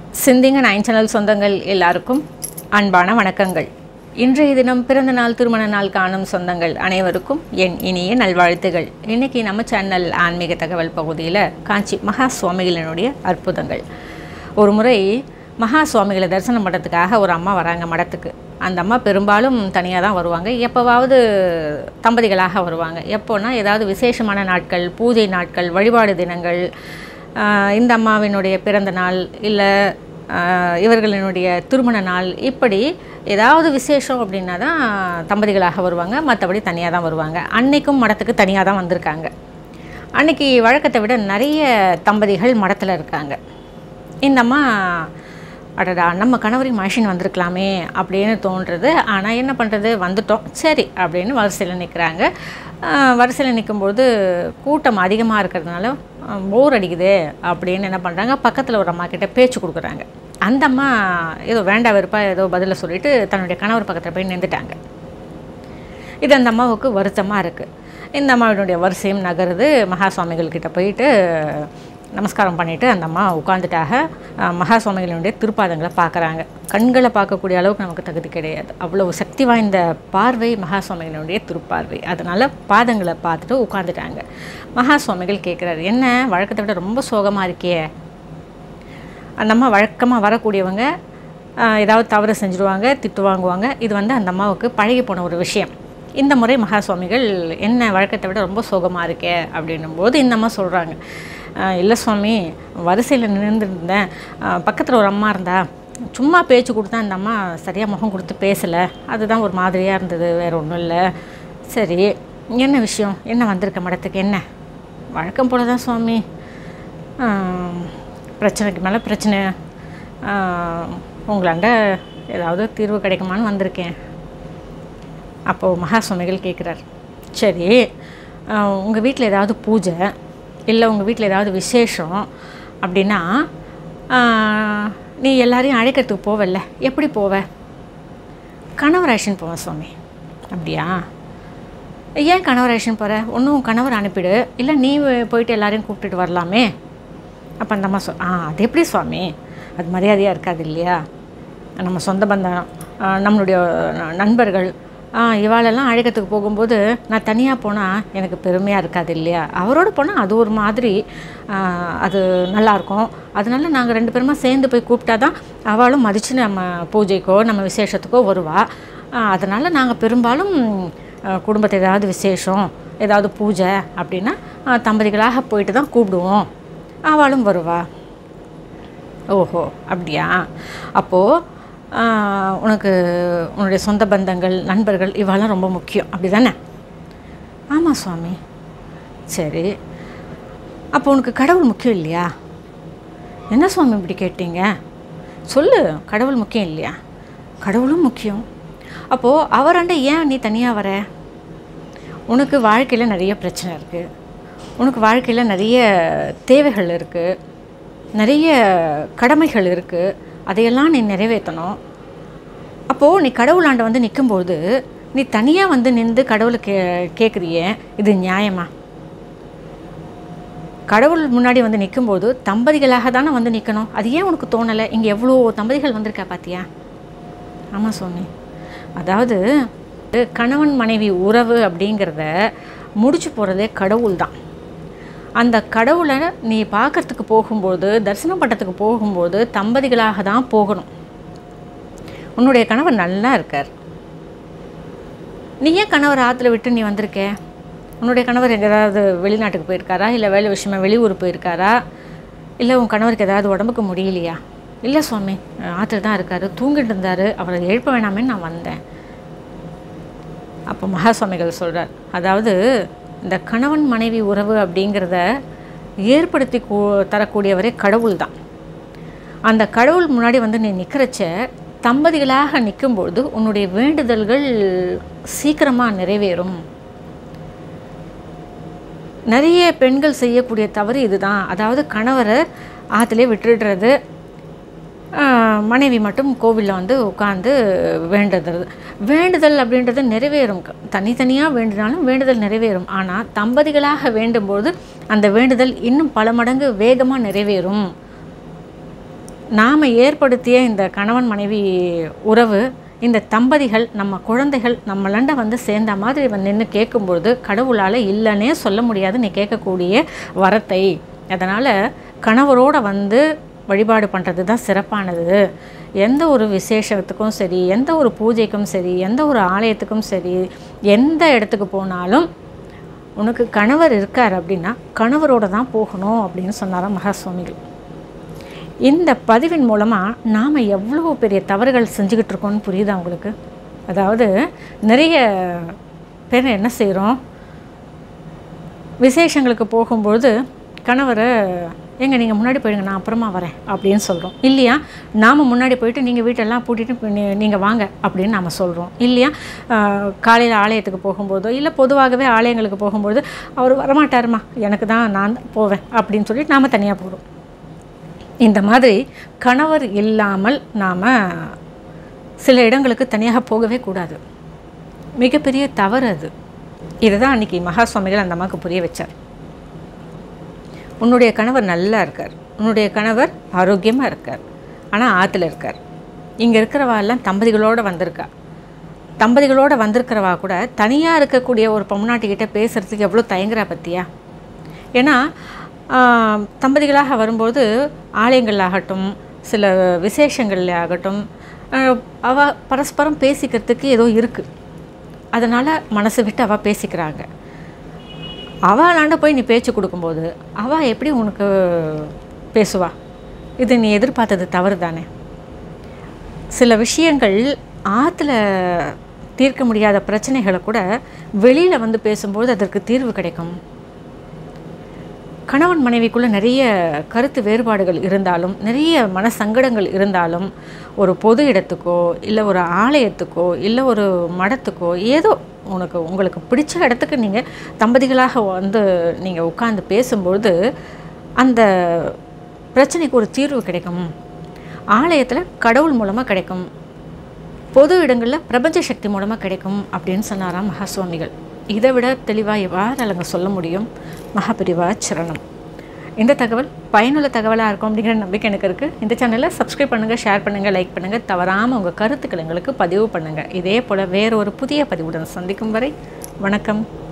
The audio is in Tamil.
சிந்திங்க நைன் சேனல் சொந்தங்கள் எல்லாருக்கும் அன்பான வணக்கங்கள் இன்றைய தினம் பிறந்த நாள் திருமண நாள் காணும் சொந்தங்கள் அனைவருக்கும் என் இனிய நல்வாழ்த்துகள் இன்னைக்கு நம்ம சேனல் ஆன்மீக தகவல் பகுதியில் காஞ்சி மகா சுவாமிகளினுடைய அற்புதங்கள் ஒரு முறை மகா சுவாமிகளை தரிசனம் பண்ணுறதுக்காக ஒரு அம்மா வராங்க மடத்துக்கு அந்த அம்மா பெரும்பாலும் தனியாக தான் வருவாங்க எப்போவாவது தம்பதிகளாக வருவாங்க எப்போன்னா ஏதாவது விசேஷமான நாட்கள் பூஜை நாட்கள் வழிபாடு தினங்கள் ஆஹ் இந்த அம்மாவினுடைய பிறந்த நாள் இல்லை இவர்களினுடைய திருமண நாள் இப்படி ஏதாவது விசேஷம் அப்படின்னா தான் தம்பதிகளாக வருவாங்க மற்றபடி தனியாக தான் வருவாங்க அன்னைக்கும் மடத்துக்கு தனியாக தான் வந்திருக்காங்க அன்னைக்கு வழக்கத்தை விட நிறைய தம்பதிகள் மடத்தில் இருக்காங்க இந்த அம்மா அடடா நம்ம கணவரின் மனுஷன் வந்திருக்கலாமே அப்படின்னு தோன்றுறது ஆனால் என்ன பண்ணுறது வந்துட்டோம் சரி அப்படின்னு வரிசையில் நிற்கிறாங்க வரிசையில் நிற்கும்போது கூட்டம் அதிகமாக இருக்கிறதுனால போர் அடிக்குது அப்படின்னு என்ன பண்ணுறாங்க பக்கத்தில் ஒரு அம்மா கிட்ட பேச்சு கொடுக்குறாங்க அந்த அம்மா ஏதோ வேண்டா வெறுப்பா ஏதோ பதிலை சொல்லிட்டு தன்னுடைய கணவர் பக்கத்தில் போய் நின்றுட்டாங்க இது அந்த அம்மாவுக்கு வருத்தமாக இருக்குது இந்த அம்மாவினுடைய வரிசையும் நகருது மகா சுவாமிகள் கிட்ட போயிட்டு நமஸ்காரம் பண்ணிவிட்டு அந்த அம்மா உட்காந்துட்டாக அஹ், மகா சுவாமிகளினுடைய திருப்பாதங்களை பார்க்குறாங்க கண்களை பார்க்கக்கூடிய அளவுக்கு நமக்கு தகுதி கிடையாது அவ்வளவு சக்தி வாய்ந்த பார்வை மகா சுவாமிகளினுடைய திருப்பார்வை அதனால் பாதங்களை பார்த்துட்டு உட்காந்துட்டாங்க மகா சுவாமிகள் கேட்குறாரு என்ன வழக்கத்தை விட ரொம்ப சோகமாக இருக்கியே அந்த அம்மா வழக்கமாக வரக்கூடியவங்க ஆஹ், ஏதாவது தவறு செஞ்சுருவாங்க திட்டு வாங்குவாங்க இது வந்து அந்த அம்மாவுக்கு பழகி போன ஒரு விஷயம் இந்த முறை மகா சுவாமிகள் என்ன வழக்கத்தை விட ரொம்ப சோகமாக இருக்கே அப்படின்னும் போது இந்த அம்மா சொல்கிறாங்க இல்லை சுவாமி வரிசையில் நின்றுருந்தேன் பக்கத்தில் ஒரு அம்மா இருந்தா சும்மா பேச்சு கொடுத்தா அந்த அம்மா சரியாக முகம் கொடுத்து பேசலை அதுதான் ஒரு மாதிரியாக இருந்தது வேறு ஒன்றும் இல்லை சரி என்ன விஷயம் என்ன வந்திருக்க மடத்துக்கு என்ன வழக்கம் போல தான் சுவாமி ஆம், பிரச்சனைக்கு மேலே பிரச்சனை ஆம், உங்களாண்ட ஏதாவது தீர்வு கிடைக்குமான்னு வந்திருக்கேன் அப்போது மகா சுவாமிகள் கேட்குறார் சரி உங்கள் வீட்டில் ஏதாவது பூஜை இல்லை உங்கள் வீட்டில் ஏதாவது விசேஷம் அப்படின்னா ஆஹ், நீ எல்லாரையும் அழைக்கிறதுக்கு போவல்ல எப்படி போவ கணவராஷன் போவேன் சுவாமி அப்படியா ஏன் கணவராஷன் போகிற ஒன்றும் கணவர் அனுப்பிடு இல்லை நீ போயிட்டு எல்லாரையும் கூப்பிட்டுட்டு வரலாமே அப்போ அந்த அம்மா சொல் ஆ அது எப்படி சுவாமி அது மரியாதையாக இருக்காது இல்லையா நம்ம சொந்த பந்தம் ஆ, நம்மளுடைய ந- நண்பர்கள் ஆ, இவாளெல்லாம் அழைக்கிறதுக்கு போகும்போது நான் தனியாக போனால் எனக்கு பெருமையாக இருக்காது இல்லையா அவரோட போனால் அது ஒரு மாதிரி ஆ, அது நல்லாயிருக்கும் அதனால நாங்கள் ரெண்டு பேருமா சேர்ந்து போய் கூப்பிட்டா தான் அவளும் மதித்து நம்ம பூஜைக்கோ நம்ம விசேஷத்துக்கோ வருவா அதனால் நாங்கள் பெரும்பாலும் ஆ, குடும்பத்து ஏதாவது விசேஷம் ஏதாவது பூஜை அப்படின்னா ஆ, தம்பதிகளாக போயிட்டு தான் கூப்பிடுவோம் அவளும் வருவா ஓஹோ அப்படியா அப்போது உனக்கு உன்னுடைய சொந்த பந்தங்கள் நண்பர்கள் இவெல்லாம் ரொம்ப முக்கியம் அப்படி தானே ஆமாம் சுவாமி சரி அப்போ உனக்கு கடவுள் முக்கியம் இல்லையா என்ன சுவாமி இப்படி கேட்டீங்க சொல்லு கடவுள் முக்கியம் இல்லையா கடவுளும் முக்கியம் அப்போது அவராண்ட ஏன் நீ தனியாக வர உனக்கு வாழ்க்கையில் நிறைய பிரச்சனை இருக்குது உனக்கு வாழ்க்கையில் நிறைய தேவைகள் இருக்குது நிறைய கடமைகள் இருக்குது அதையெல்லாம் நீ நிறைவேற்றணும் அப்போது நீ கடவுளாண்ட வந்து நிற்கும்போது நீ தனியாக வந்து நின்று கடவுளை கே கேட்குறியே இது நியாயமா கடவுள் முன்னாடி வந்து நிற்கும்போது தம்பதிகளாக தானே வந்து நிற்கணும் அது ஏன் உனக்கு தோணலை இங்கே எவ்வளோ தம்பதிகள் வந்திருக்கா பார்த்தியா ஆமாம் சுவாமி அதாவது கணவன் மனைவி உறவு அப்படிங்கிறத முடிச்சு போகிறதே கடவுள் தான் அந்த கடவுளை நீ பார்க்கறதுக்கு போகும்போது தரிசனம் பண்ணுறதுக்கு போகும்போது தம்பதிகளாக தான் போகணும் உன்னுடைய கணவர் நல்லா இருக்கார் நீ ஏன் கணவர் ஆற்றுல விட்டு நீ வந்திருக்க உன்னுடைய கணவர் எங்கேயாவது வெளிநாட்டுக்கு போயிருக்காரா இல்லை வேலை விஷயமா வெளியூர் போயிருக்காரா இல்லை உன் கணவருக்கு ஏதாவது உடம்புக்கு முடியலையா இல்லை சுவாமி ஆற்றுல தான் இருக்காரு தூங்கிட்டு இருந்தார் அவரை எழுப்ப வேணாமேன்னு நான் வந்தேன் அப்போ மகா சுவாமிகள் சொல்கிறார் அதாவது இந்த கணவன் மனைவி உறவு அப்படிங்கிறத ஏற்படுத்தி கூ தரக்கூடியவரே கடவுள் தான் அந்த கடவுள் முன்னாடி வந்து நீ நிற்கிறச்ச தம்பதிகளாக நிற்கும்பொழுது உன்னுடைய வேண்டுதல்கள் சீக்கிரமாக நிறைவேறும் நிறைய பெண்கள் செய்யக்கூடிய தவறு இதுதான் அதாவது கணவரை ஆற்றுலே விட்டுடுறது ஆஹ், மனைவி மட்டும் கோவிலில் வந்து உட்காந்து வேண்டுதல் வேண்டுதல் அப்படின்றது நிறைவேறும் தனித்தனியாக வேண்டினாலும் வேண்டுதல் நிறைவேறும் ஆனால் தம்பதிகளாக வேண்டும்போது அந்த வேண்டுதல் இன்னும் பல மடங்கு வேகமாக நிறைவேறும் நாம் ஏற்படுத்திய இந்த கணவன் மனைவி உறவு இந்த தம்பதிகள் நம்ம குழந்தைகள் நம்மளண்ட வந்து சேர்ந்த மாதிரி வந்து நின்று கேட்கும்பொழுது கடவுளால் இல்லைன்னே சொல்ல முடியாது நீ கேட்கக்கூடிய வரத்தை அதனால் கணவரோட வந்து வழிபாடு பண்ணுறது தான் சிறப்பானது எந்த ஒரு விசேஷத்துக்கும் சரி எந்த ஒரு பூஜைக்கும் சரி எந்த ஒரு ஆலயத்துக்கும் சரி எந்த இடத்துக்கு போனாலும் உனக்கு கணவர் இருக்கார் அப்படின்னா கணவரோட தான் போகணும் அப்படின்னு சொன்னாராம் மகா சுவாமிகள் இந்த பதிவின் மூலமாக நாம் எவ்வளோ பெரிய தவறுகள் செஞ்சுக்கிட்டு இருக்கோம்னு புரியுதா உங்களுக்கு அதாவது நிறைய பேர் என்ன செய்கிறோம் விசேஷங்களுக்கு போகும்பொழுது கணவரை எங்க நீங்கள் முன்னாடி போயிடுங்க நான் அப்புறமா வரேன் அப்படின்னு சொல்கிறோம் இல்லையா நாம் முன்னாடி போயிட்டு நீங்கள் வீட்டெல்லாம் பூட்டிட்டு நீங்கள் வாங்க அப்படின்னு நாம் சொல்கிறோம் இல்லையா காலையில் ஆலயத்துக்கு போகும்போதோ இல்லை பொதுவாகவே ஆலயங்களுக்கு போகும்போது அவர் வரமாட்டாருமா எனக்கு தான் நான் தான் போவேன் அப்படின்னு சொல்லிட்டு நாம் தனியாக போகிறோம் இந்த மாதிரி கணவர் இல்லாமல் நாம் சில இடங்களுக்கு தனியாக போகவே கூடாது மிகப்பெரிய தவறு அது இதை தான் அன்றைக்கி மகா சுவாமிகள் அந்த அம்மாவுக்கு புரிய வச்சார் உன்னுடைய கணவர் நல்லா இருக்கார் உன்னுடைய கணவர் ஆரோக்கியமாக இருக்கார் ஆனால் ஆற்றுல இருக்கார் இங்கே இருக்கிறவா எல்லாம் தம்பதிகளோடு வந்திருக்கா தம்பதிகளோடு வந்திருக்கிறவா கூட தனியாக இருக்கக்கூடிய ஒரு பொம்நாட்டிக்கிட்ட பேசுகிறதுக்கு எவ்வளோ தயங்குறா பற்றியா ஏன்னா ஆஹ், தம்பதிகளாக வரும்போது ஆலயங்கள் ஆகட்டும் சில விசேஷங்கள்ல ஆகட்டும் ஆஹ், அவ பரஸ்பரம் பேசிக்கிறதுக்கு ஏதோ இருக்குது அதனால் மனசு விட்டு அவள் பேசிக்கிறாங்க அவளாண்ட போய் நீ பேச்சு கொடுக்கும்போது அவள் எப்படி உனக்கு பேசுவா இது நீ எதிர்பார்த்தது தவறு தானே சில விஷயங்கள் ஆற்றுல தீர்க்க முடியாத பிரச்சனைகளை கூட வெளியில் வந்து பேசும்போது அதற்கு தீர்வு கிடைக்கும் கணவன் மனைவிக்குள்ளே நிறைய கருத்து வேறுபாடுகள் இருந்தாலும் நிறைய மன சங்கடங்கள் இருந்தாலும் ஒரு பொது இடத்துக்கோ இல்லை ஒரு ஆலயத்துக்கோ இல்லை ஒரு மடத்துக்கோ ஏதோ உனக்கு உங்களுக்கு பிடிச்ச இடத்துக்கு நீங்கள் தம்பதிகளாக வந்து நீங்கள் உட்கார்ந்து பேசும்பொழுது அந்த பிரச்சனைக்கு ஒரு தீர்வு கிடைக்கும் ஆலயத்தில் கடவுள் மூலமாக கிடைக்கும் பொது இடங்களில் பிரபஞ்ச சக்தி மூலமாக கிடைக்கும் அப்படின்னு சொன்னாராம் மகா சுவாமிகள் இதை விட தெளிவாக யாரால் அங்கே சொல்ல முடியும் மகாபிரிவா சரணம் இந்த தகவல் பயனுள்ள தகவலாக இருக்கும் அப்படிங்கிற நம்பிக்கை எனக்கு இருக்குது இந்த சேனலை சப்ஸ்கிரைப் பண்ணுங்கள் ஷேர் பண்ணுங்கள் லைக் பண்ணுங்கள் தவறாமல் உங்கள் கருத்துக்கள் எங்களுக்கு பதிவு பண்ணுங்கள் இதே போல் வேறு ஒரு புதிய பதிவுடன் சந்திக்கும் வரை வணக்கம்